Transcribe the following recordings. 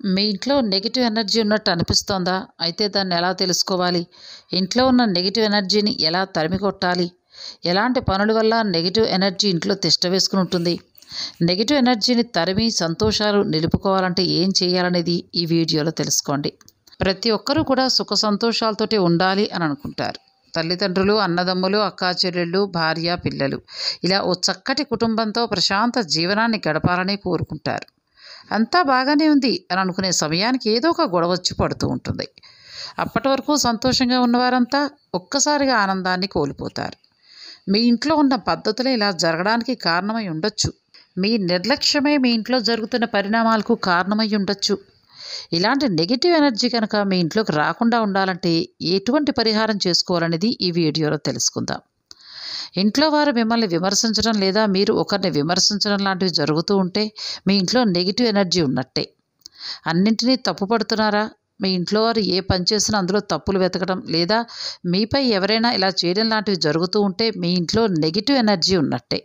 మీ ఇంట్లో negative energy ఉన్నట్టు అనిపిస్తోందా అయితే దాన్ని ఎలా తెలుసుకోవాలి ఇంట్లో ఉన్న నెగిటివ్ ఎనర్జీని ఎలా తరిమి కొట్టాలి ఎలాంటి పనుల వల్ల నెగిటివ్ ఎనర్జీ ఇంట్లో తిష్ట వేసుకుని ఉంటుంది నెగిటివ్ ఎనర్జీని తరిమి సంతోషాలు నిలుపుకోవాలంటే ఏం చేయాలనేది ఈ వీడియోలో తెలుసుకోండి ప్రతి ఒక్కరూ కూడా సుఖ సంతోషాలతోటి ఉండాలి అని అనుకుంటారు తల్లిదండ్రులు అన్నదమ్ములు అక్కా చెల్లెళ్ళు భార్య పిల్లలు ఇలా ఓ చక్కటి కుటుంబంతో ప్రశాంత జీవనాన్ని గడపాలని కోరుకుంటారు అంతా బాగానే ఉంది అని అనుకునే సమయానికి ఏదో ఒక గొడవ వచ్చి పడుతూ ఉంటుంది అప్పటి వరకు సంతోషంగా ఉన్నవారంతా ఒక్కసారిగా ఆనందాన్ని కోల్పోతారు మీ ఇంట్లో ఉన్న పద్ధతులు ఇలా జరగడానికి కారణమై ఉండొచ్చు మీ నిర్లక్ష్యమే మీ ఇంట్లో జరుగుతున్న పరిణామాలకు కారణమై ఉండొచ్చు ఇలాంటి నెగిటివ్ ఎనర్జీ కనుక మీ ఇంట్లోకి రాకుండా ఉండాలంటే ఎటువంటి పరిహారం చేసుకోవాలనేది ఈ వీడియోలో తెలుసుకుందాం ఇంట్లో వారు మిమ్మల్ని విమర్శించడం లేదా మీరు ఒకరిని విమర్శించడం లాంటివి జరుగుతూ ఉంటే మీ ఇంట్లో నెగిటివ్ ఎనర్జీ ఉన్నట్టే అన్నింటినీ తప్పుపడుతున్నారా మీ ఇంట్లో వారు ఏ పని చేసినా అందులో తప్పులు వెతకడం లేదా మీపై ఎవరైనా ఇలా చేయడం లాంటివి జరుగుతూ ఉంటే మీ ఇంట్లో నెగిటివ్ ఎనర్జీ ఉన్నట్టే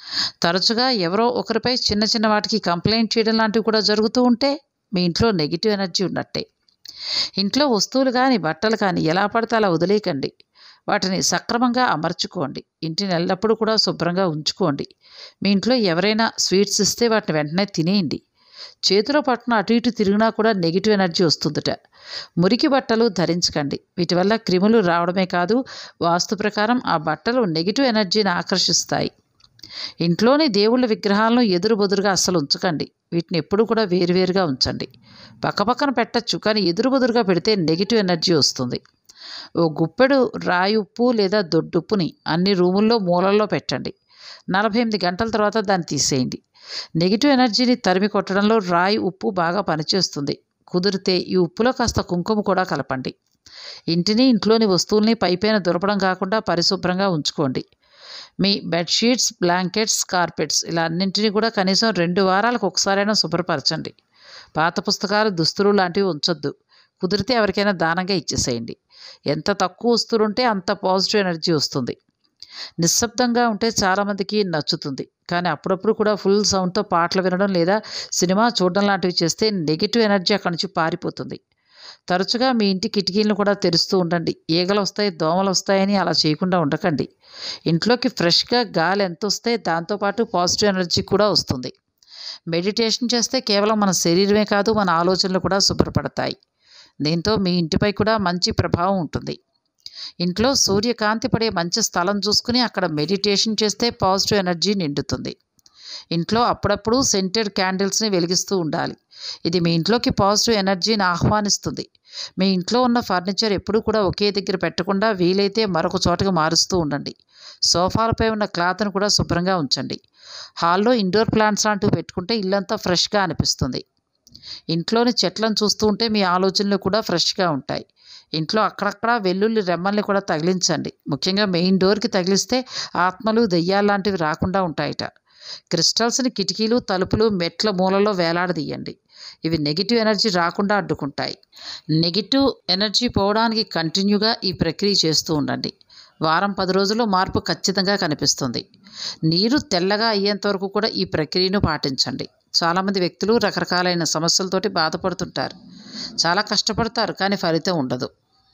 తరచుగా ఎవరో ఒకరిపై చిన్న చిన్న వాటికి కంప్లైంట్ చేయడం లాంటివి కూడా జరుగుతూ ఉంటే మీ ఇంట్లో నెగిటివ్ ఎనర్జీ ఉన్నట్టే ఇంట్లో వస్తువులు కానీ బట్టలు కానీ ఎలా పడితే అలా వదిలేయకండి వాటిని సక్రమంగా అమర్చుకోండి ఇంటిని ఎల్లప్పుడూ కూడా శుభ్రంగా ఉంచుకోండి మీ ఇంట్లో ఎవరైనా స్వీట్స్ ఇస్తే వాటిని వెంటనే తినేయండి చేతిలో పట్టున అటు ఇటు తిరిగినా కూడా నెగిటివ్ ఎనర్జీ వస్తుందట మురికి బట్టలు ధరించకండి వీటి వల్ల క్రిములు రావడమే కాదు వాస్తు ప్రకారం ఆ బట్టలు నెగిటివ్ ఎనర్జీని ఆకర్షిస్తాయి ఇంట్లోని దేవుళ్ళ విగ్రహాలను ఎదురు బొదురుగా అస్సలు ఉంచకండి వీటిని ఎప్పుడూ కూడా వేరువేరుగా ఉంచండి పక్కపక్కన పెట్టచ్చు కానీ ఎదురు బొదురుగా పెడితే నెగిటివ్ ఎనర్జీ వస్తుంది ఓ గుప్పెడు రాయి ఉప్పు లేదా దొడ్డుప్పుని అన్ని రూముల్లో మూలల్లో పెట్టండి నలభై ఎనిమిది గంటల తర్వాత దాన్ని తీసేయండి నెగిటివ్ ఎనర్జీని తరిమి కొట్టడంలో రాయి ఉప్పు బాగా పనిచేస్తుంది కుదిరితే ఈ ఉప్పులో కాస్త కుంకుమ కూడా కలపండి ఇంటిని ఇంట్లోని వస్తువుల్ని పైపైన దొరపడం కాకుండా పరిశుభ్రంగా ఉంచుకోండి మీ బెడ్షీట్స్ బ్లాంకెట్స్ కార్పెట్స్ ఇలా అన్నింటినీ కూడా కనీసం రెండు వారాలకు ఒకసారైనా శుభ్రపరచండి పాత పుస్తకాలు దుస్తులు లాంటివి ఉంచొద్దు కుదిరితే ఎవరికైనా దానంగా ఇచ్చేసేయండి ఎంత తక్కువ వస్తువులు ఉంటే అంత పాజిటివ్ ఎనర్జీ వస్తుంది నిశ్శబ్దంగా ఉంటే చాలామందికి నచ్చుతుంది కానీ అప్పుడప్పుడు కూడా ఫుల్ సౌండ్తో పాటలు వినడం లేదా సినిమా చూడడం లాంటివి చేస్తే నెగిటివ్ ఎనర్జీ అక్కడి నుంచి పారిపోతుంది తరచుగా మీ ఇంటి కిటికీలను కూడా తెరుస్తూ ఉండండి ఈగలు వస్తాయి దోమలు వస్తాయని అలా చేయకుండా ఉండకండి ఇంట్లోకి ఫ్రెష్గా గాలి ఎంత వస్తే దాంతోపాటు పాజిటివ్ ఎనర్జీ కూడా వస్తుంది మెడిటేషన్ చేస్తే కేవలం మన శరీరమే కాదు మన ఆలోచనలు కూడా శుభ్రపడతాయి దీంతో మీ ఇంటిపై కూడా మంచి ప్రభావం ఉంటుంది ఇంట్లో సూర్యకాంతి పడే మంచి స్థలం చూసుకుని అక్కడ మెడిటేషన్ చేస్తే పాజిటివ్ ఎనర్జీ నిండుతుంది ఇంట్లో అప్పుడప్పుడు సెంటెడ్ క్యాండిల్స్ని వెలిగిస్తూ ఉండాలి ఇది మీ ఇంట్లోకి పాజిటివ్ ఎనర్జీని ఆహ్వానిస్తుంది మీ ఇంట్లో ఉన్న ఫర్నిచర్ ఎప్పుడూ కూడా ఒకే దగ్గర పెట్టకుండా వీలైతే మరొక చోటకి మారుస్తూ ఉండండి సోఫాలపై ఉన్న క్లాత్ను కూడా శుభ్రంగా ఉంచండి హాల్లో ఇండోర్ ప్లాంట్స్ లాంటివి పెట్టుకుంటే ఇల్లంతా ఫ్రెష్గా అనిపిస్తుంది ఇంట్లోని చెట్లను చూస్తూ ఉంటే మీ ఆలోచనలు కూడా ఫ్రెష్గా ఉంటాయి ఇంట్లో అక్కడక్కడ వెల్లుల్లి రెమ్మల్ని కూడా తగిలించండి ముఖ్యంగా మెయిన్ డోర్కి తగిలిస్తే ఆత్మలు దెయ్యాలు లాంటివి రాకుండా ఉంటాయట క్రిస్టల్స్ని కిటికీలు తలుపులు మెట్ల మూలలో వేలాడదీయండి ఇవి నెగిటివ్ ఎనర్జీ రాకుండా అడ్డుకుంటాయి నెగిటివ్ ఎనర్జీ పోవడానికి కంటిన్యూగా ఈ ప్రక్రియ చేస్తూ ఉండండి వారం పది రోజుల్లో మార్పు ఖచ్చితంగా కనిపిస్తుంది నీరు తెల్లగా అయ్యేంత వరకు కూడా ఈ ప్రక్రియను పాటించండి చాలామంది వ్యక్తులు రకరకాలైన సమస్యలతోటి బాధపడుతుంటారు చాలా కష్టపడతారు కానీ ఫలితం ఉండదు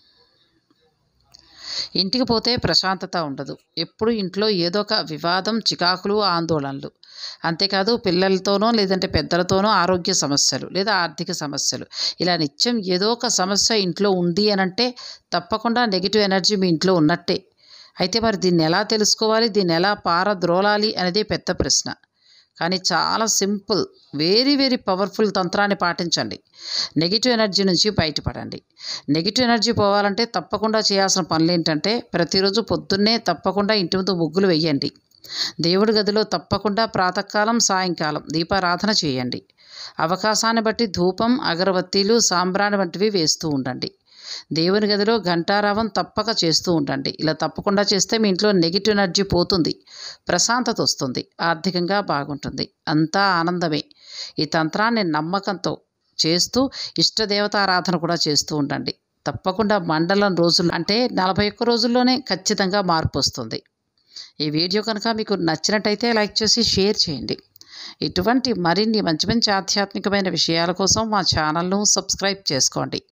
ఇంటికి పోతే ప్రశాంతత ఉండదు ఎప్పుడు ఇంట్లో ఏదో ఒక వివాదం చికాకులు ఆందోళనలు అంతేకాదు పిల్లలతోనో లేదంటే పెద్దలతోనో ఆరోగ్య సమస్యలు లేదా ఆర్థిక సమస్యలు ఇలా నిత్యం ఏదో ఒక సమస్య ఇంట్లో ఉంది అని అంటే తప్పకుండా నెగిటివ్ ఎనర్జీ మీ ఇంట్లో ఉన్నట్టే అయితే మరి దీన్ని ఎలా తెలుసుకోవాలి దీన్ని ఎలా పారద్రోలాలి అనేది పెద్ద ప్రశ్న కానీ చాలా సింపుల్ వెరీ వెరీ పవర్ఫుల్ తంత్రాన్ని పాటించండి నెగిటివ్ ఎనర్జీ నుంచి బయటపడండి నెగిటివ్ ఎనర్జీ పోవాలంటే తప్పకుండా చేయాల్సిన పనులు ఏంటంటే ప్రతిరోజు పొద్దున్నే తప్పకుండా ఇంటి ముందు ముగ్గులు వేయండి దేవుడి గదిలో తప్పకుండా ప్రాతకాలం సాయంకాలం దీపారాధన చేయండి అవకాశాన్ని బట్టి ధూపం అగరబత్తీలు సాంబ్రాణి వంటివి వేస్తూ ఉండండి దేవుని గదిలో ఘంటారావం తప్పక చేస్తూ ఉండండి ఇలా తప్పకుండా చేస్తే మీ ఇంట్లో నెగిటివ్ ఎనర్జీ పోతుంది ప్రశాంతత వస్తుంది ఆర్థికంగా బాగుంటుంది అంతా ఆనందమే ఈ తంత్రాన్ని నమ్మకంతో చేస్తూ ఇష్టదేవతారాధన కూడా చేస్తూ ఉండండి తప్పకుండా మండలం రోజులు అంటే నలభై ఒక్క రోజుల్లోనే ఖచ్చితంగా మార్పు వస్తుంది ఈ వీడియో కనుక మీకు నచ్చినట్టయితే లైక్ చేసి షేర్ చేయండి ఇటువంటి మరిన్ని మంచి మంచి ఆధ్యాత్మికమైన విషయాల కోసం మా ఛానల్ను సబ్స్క్రైబ్ చేసుకోండి